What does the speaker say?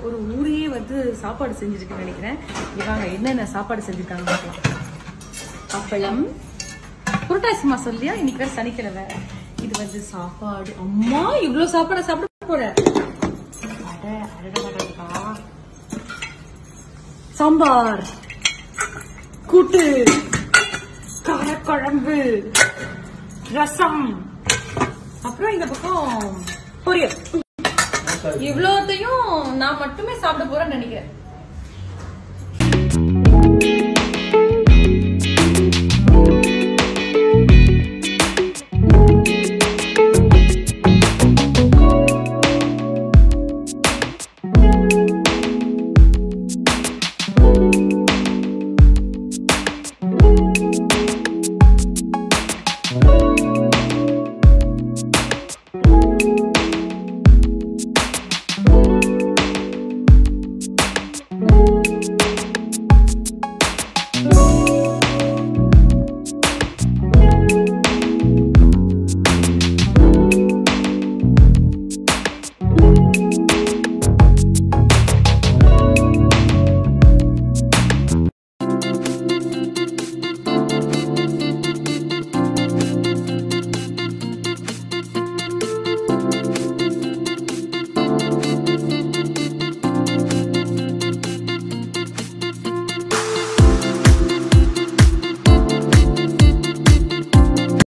ஒரு ஊரையே வந்து சாப்பாடு செஞ்சிருக்குன்னு நினைக்கிறேன் இவங்க என்னென்ன சாப்பாடு செஞ்சிருக்காங்க பார்க்கலாம் அப்பளம் புரட்டாசி மாசம் இல்லையா இன்னைக்கு வேற சனிக்கிழமை இது வந்து சாப்பாடு அம்மா இவ்வளவு சாப்பாடு சாப்பிட போற அட, அடடா, அடடா. சாம்பார் கூட்டு காரக்குழம்பு ரசம் அப்புறம் இந்த பக்கம் பொரியல் இவ்வளோத்தையும் நான் மட்டுமே சாப்பிட போறேன்னு நினைக்கிறேன்